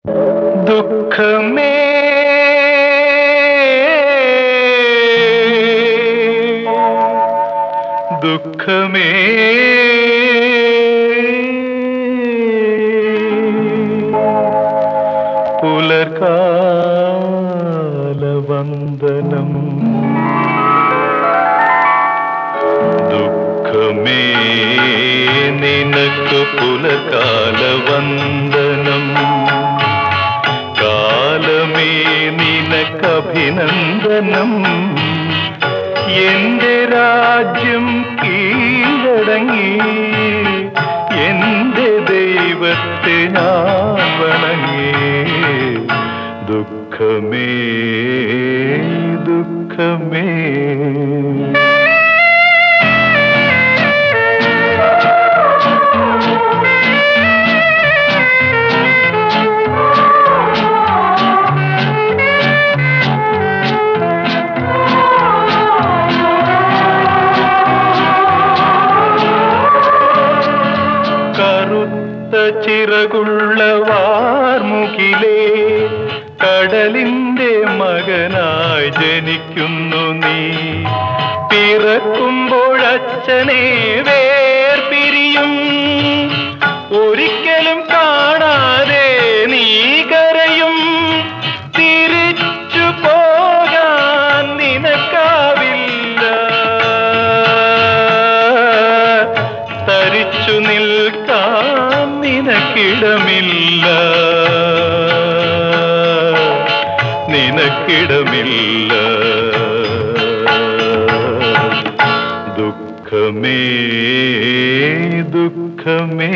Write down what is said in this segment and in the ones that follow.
ദുഃഖമേ ദുഃഖമേ പുലർകാലവന്ദനം ദുഃഖമേ നിനക്ക് പുലർകാലവന്ദനം കാലമേ നിനക്കഭിനന്ദനം എന്റെ രാജ്യം കീഴടങ്ങി എന്റെ ദൈവത്തെ ഞാൻ വണങ്ങി ദുഃഖമേ ദുഃഖമേ കറുത്ത ചിറകുള്ള വാർമുകിലേ കടലിന്റെ മകനായി ജനിക്കുന്നു നീ പിറക്കുമ്പോഴച്ഛനെ വേർപിരിയും ഒരിക്കലും കാണാതെ നീ കരയും തിരിച്ചു പോകാൻ നിനക്കാവില്ല തരിച്ചു നിൽക്കാൻ നിനക്കിടമില്ല നിനക്കിടമില്ല ദുഃഖമേ ദുഃഖമേ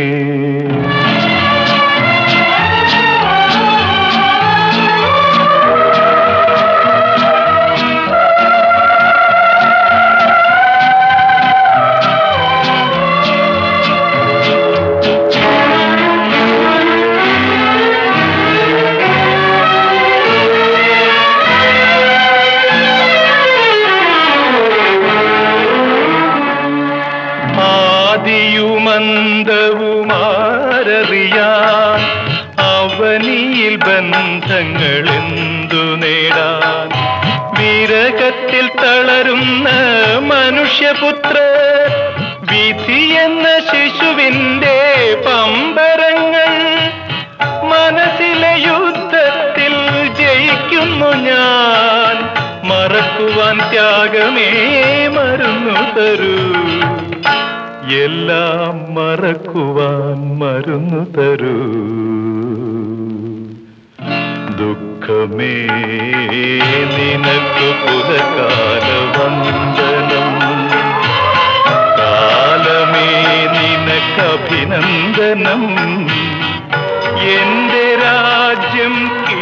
ആദിയുമന്തവുമാരറിയാൻ അവനിയിൽ ബന്ധങ്ങൾ എന്തു നേടാൻ വിരകത്തിൽ തളരുന്ന മനുഷ്യപുത്ര വിധി എന്ന ശിശുവിന്റെ പമ്പരങ്ങൾ മനസ്സിലെ യുദ്ധത്തിൽ ജയിക്കുന്നു ഞാൻ മറക്കുവാൻ ത്യാഗമേ മരുന്നു തരൂ എല്ലാം മറക്കുവാൻ മരുന്നു തരൂ ദുഃഖമേ നിനക്ക് പുലകാല വന്ദനം കാലമേ നിനക്ക് അഭിനന്ദനം എന്റെ രാജ്യം